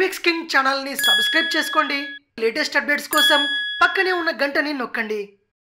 Phoenix king ఛానల్ని subscribe చేసుకోండి latest updates కోసం పక్కనే ఉన్న గంటని నొక్కండి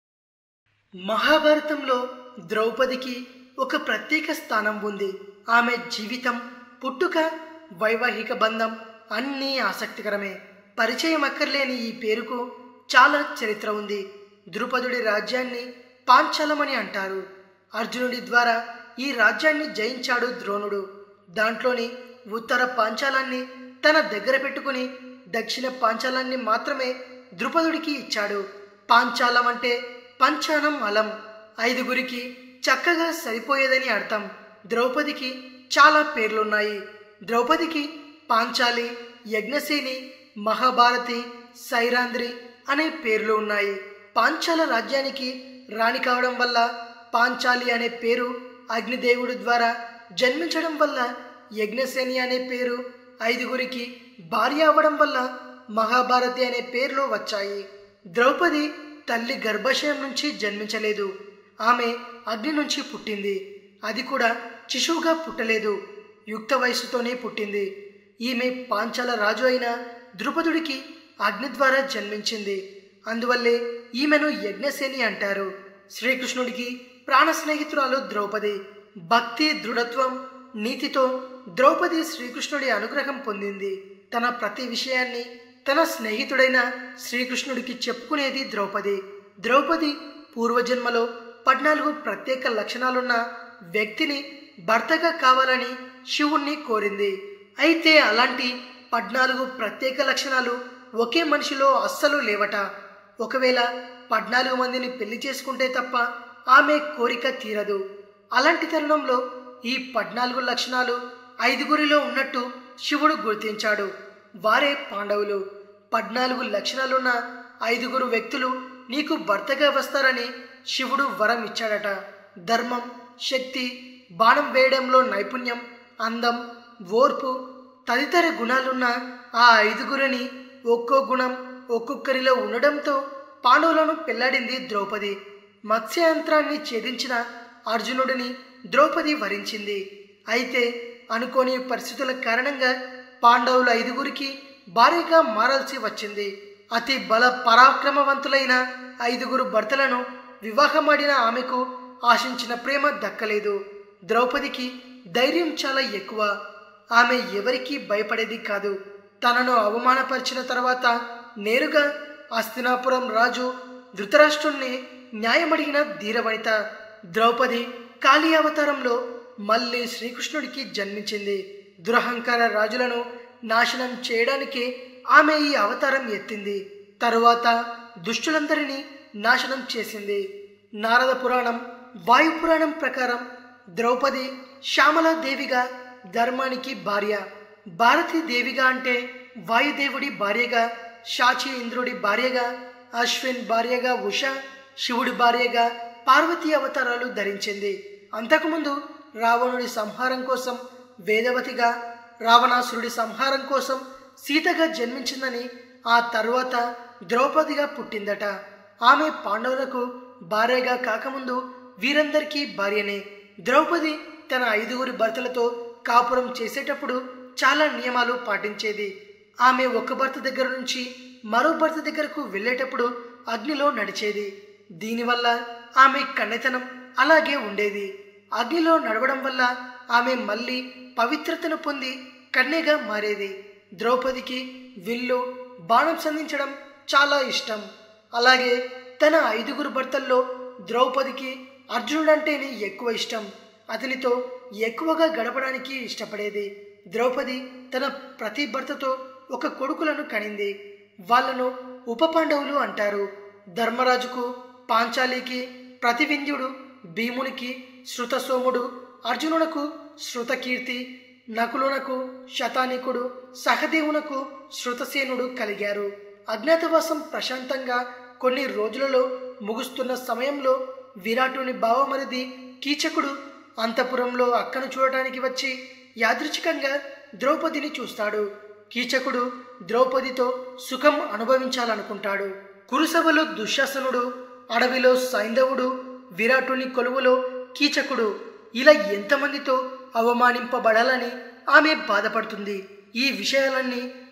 మహాభారతంలో ద్రౌపదికి ఒక ప్రత్యేక స్థానం ఉంది ఆమె జీవితం పుట్టుక వైవాహిక బంధం అన్నీ ఆసక్తికరమే పరిచయం అక్కర్లేని ఈ పేరుకు చాలా చరిత్ర ఉంది ద్రుపదుడి రాజ్యాన్ని పాంచాలమని అంటారు అర్జునుడి ద్వారా ఈ రాజ్యాన్ని జయించాడు ద్రోణుడు దాంట్లోని ఉత్తర పాంచాలాన్ని తన దగ్గర పెట్టుకుని దక్షిణ పాంచాలాన్ని మాత్రమే ద్రుపదుడికి ఇచ్చాడు పాంచాలం అంటే పంచానం అలం ఐదుగురికి చక్కగా సరిపోయేదని అర్థం ద్రౌపదికి చాలా పేర్లున్నాయి ద్రౌపదికి పాంచాలి యజ్ఞసేని మహాభారతి సైరాంద్రి అనే పేర్లు ఉన్నాయి పాంచాల రాజ్యానికి రాణి కావడం వల్ల పాంచాలి అనే పేరు అగ్నిదేవుడి ద్వారా జన్మించడం వల్ల యజ్ఞసేని అనే పేరు ఐదుగురికి భార్య అవ్వడం వల్ల మహాభారతి అనే పేర్లు వచ్చాయి ద్రౌపది తల్లి గర్భాశయం నుంచి జన్మించలేదు ఆమె అగ్ని నుంచి పుట్టింది అది కూడా శిశువుగా పుట్టలేదు యుక్త వయసుతోనే పుట్టింది ఈమె పాంచాల రాజు అయిన ద్రుపదుడికి అగ్ని ద్వారా జన్మించింది అందువల్లే ఈమెను యజ్ఞసేని అంటారు శ్రీకృష్ణుడికి ప్రాణ స్నేహితురాలు ద్రౌపది భక్తి దృఢత్వం నీతితో ద్రౌపది శ్రీకృష్ణుడి అనుగ్రహం పొందింది తన ప్రతి విషయాన్ని తన స్నేహితుడైన శ్రీకృష్ణుడికి చెప్పుకునేది ద్రౌపది ద్రౌపది పూర్వజన్మలో పద్నాలుగు ప్రత్యేక లక్షణాలున్న వ్యక్తిని భర్తగా కావాలని శివుణ్ణి కోరింది అయితే అలాంటి పద్నాలుగు ప్రత్యేక లక్షణాలు ఒకే మనిషిలో అస్సలు లేవట ఒకవేళ పద్నాలుగు మందిని పెళ్లి చేసుకుంటే తప్ప ఆమె కోరిక తీరదు అలాంటి తరుణంలో ఈ పద్నాలుగు లక్షణాలు ఐదుగురిలో ఉన్నట్టు శివుడు గుర్తించాడు వారే పాండవులు పద్నాలుగు లక్షణాలున్న ఐదుగురు వ్యక్తులు నీకు భర్తగా వస్తారని శివుడు వరం ఇచ్చాడట ధర్మం శక్తి బాణం వేయడంలో నైపుణ్యం అందం ఓర్పు తదితర గుణాలున్న ఆ ఐదుగురిని ఒక్కో గుణం ఒక్కొక్కరిలో ఉండడంతో పాండవులను పెళ్లాడింది ద్రౌపది మత్స్యయంత్రాన్ని ఛేదించిన అర్జునుడిని ద్రౌపది వరించింది అయితే అనుకోని పరిస్థితుల కారణంగా పాండవుల ఐదుగురికి భారీగా మారాల్సి వచ్చింది అతి బల పరాక్రమవంతులైన ఐదుగురు భర్తలను వివాహమాడిన ఆమెకు ఆశించిన ప్రేమ దక్కలేదు ద్రౌపదికి ధైర్యం చాలా ఎక్కువ ఆమె ఎవరికీ భయపడేది కాదు తనను అవమానపరిచిన తర్వాత నేరుగా అస్తినాపురం రాజు ధృతరాష్ట్రుణ్ణి న్యాయమడిగిన ధీరవనిత ద్రౌపది కాళీ అవతారంలో మళ్ళీ శ్రీకృష్ణుడికి జన్మించింది దురహంకార రాజులను నాశనం చేయడానికి ఆమె ఈ అవతారం ఎత్తింది తరువాత దుష్టులందరినీ నాశనం చేసింది నారద పురాణం వాయు పురాణం ప్రకారం ద్రౌపది శ్యామలాదేవిగా ధర్మానికి భార్య భారతీ దేవిగా అంటే వాయుదేవుడి భార్యగా షాచి ఇంద్రుడి భార్యగా అశ్విన్ భార్యగా ఉష శివుడి భార్యగా పార్వతీ అవతారాలు ధరించింది అంతకుముందు రావణుడి సంహారం కోసం వేదవతిగా రావణాసురుడి సంహారం కోసం సీతగా జన్మించిందని ఆ తరువాత ద్రౌపదిగా పుట్టిందట ఆమె పాండవులకు భార్యగా కాకముందు వీరందరికీ భార్యనే ద్రౌపది తన ఐదుగురి భర్తలతో కాపురం చేసేటప్పుడు చాలా నియమాలు పాటించేది ఆమె ఒక భర్త దగ్గర నుంచి మరో భర్త దగ్గరకు వెళ్ళేటప్పుడు అగ్నిలో నడిచేది దీనివల్ల ఆమె కన్నెతనం అలాగే ఉండేది అగ్నిలో నడవడం వల్ల ఆమె మళ్ళీ పవిత్రతను పొంది కన్యగా మారేది ద్రౌపదికి విల్లు బాణం సంధించడం చాలా ఇష్టం అలాగే తన ఐదుగురు భర్తల్లో ద్రౌపదికి అర్జునుడంటేనే ఎక్కువ ఇష్టం అతనితో ఎక్కువగా గడపడానికి ఇష్టపడేది ద్రౌపది తన ప్రతి భర్తతో ఒక కొడుకులను కనింది వాళ్ళను ఉప పాండవులు అంటారు ధర్మరాజుకు పాంచాలికి ప్రతివింధ్యుడు భీమునికి శృతసోముడు అర్జునునకు శృతకీర్తి నకులునకు శతానికుడు సహదేవునకు శృతసేనుడు కలిగారు అజ్ఞాతవాసం ప్రశాంతంగా కొన్ని రోజులలో ముగుస్తున్న సమయంలో విరాటుని బావమరిది కీచకుడు అంతపురంలో అక్కను చూడటానికి వచ్చి యాదృచ్ఛికంగా ద్రౌపదిని చూస్తాడు కీచకుడు ద్రౌపదితో సుఖం అనుభవించాలనుకుంటాడు కురుసభలో దుశ్శాసనుడు అడవిలో సైంధవుడు విరాటుని కొలువులో కీచకుడు ఇలా ఎంతమందితో అవమానింపబడాలని ఆమె బాధపడుతుంది ఈ విషయాలన్నీ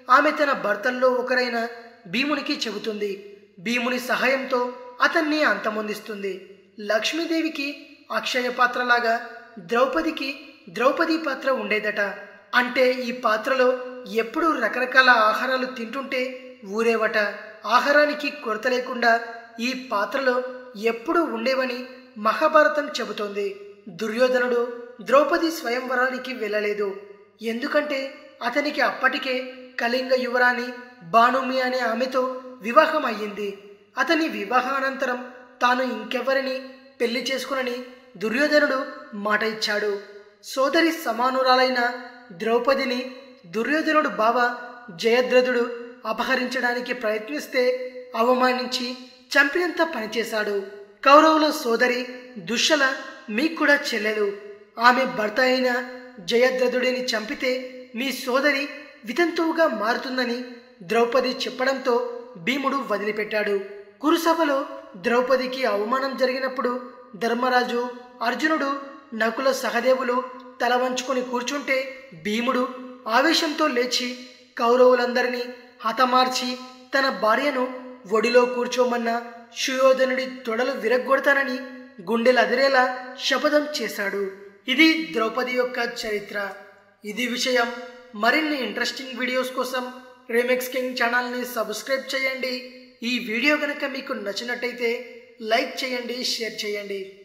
ఆమె తన భర్తల్లో ఒకరైన భీమునికి చెబుతుంది భీముని సహాయంతో అతన్ని అంతమొందిస్తుంది లక్ష్మీదేవికి అక్షయ పాత్రలాగా ద్రౌపదికి ద్రౌపది పాత్ర ఉండేదట అంటే ఈ పాత్రలో ఎప్పుడూ రకరకాల ఆహారాలు తింటుంటే ఊరేవట ఆహారానికి కొరత లేకుండా ఈ పాత్రలో ఎప్పుడూ ఉండేవని మహాభారతం చెబుతోంది దుర్యోధనుడు ద్రౌపది స్వయంవరానికి వెళ్ళలేదు ఎందుకంటే అతనికి అప్పటికే కళింగ యువరాణి బాణుమి అనే ఆమెతో వివాహం అయ్యింది అతని వివాహానంతరం తాను ఇంకెవరిని పెళ్లి చేసుకునని దుర్యోధనుడు మాట ఇచ్చాడు సోదరి సమానురాలైన ద్రౌపదిని దుర్యోధనుడు బావ జయద్రథుడు అపహరించడానికి ప్రయత్నిస్తే అవమానించి చంపినంత పనిచేశాడు కౌరవుల సోదరి దుశ్శల మీకు కూడా చెల్లెలు ఆమె భర్త అయిన జయద్రథుడిని చంపితే మీ సోదరి వితంతువుగా మారుతుందని ద్రౌపది చెప్పడంతో భీముడు వదిలిపెట్టాడు కురుసభలో ద్రౌపదికి అవమానం జరిగినప్పుడు ధర్మరాజు అర్జునుడు నకుల సహదేవులు తల వంచుకొని కూర్చుంటే భీముడు ఆవేశంతో లేచి కౌరవులందరినీ హతమార్చి తన భార్యను ఒడిలో కూర్చోమన్న సుయోధనుడి తొడలు విరగ్గొడతానని గుండెలు అదిరేలా శపథం చేశాడు ఇది ద్రౌపది యొక్క చరిత్ర ఇది విషయం మరిన్ని ఇంట్రెస్టింగ్ వీడియోస్ కోసం రీమిక్స్ కింగ్ ఛానల్ని సబ్స్క్రైబ్ చేయండి ఈ వీడియో కనుక మీకు నచ్చినట్టయితే లైక్ చేయండి షేర్ చేయండి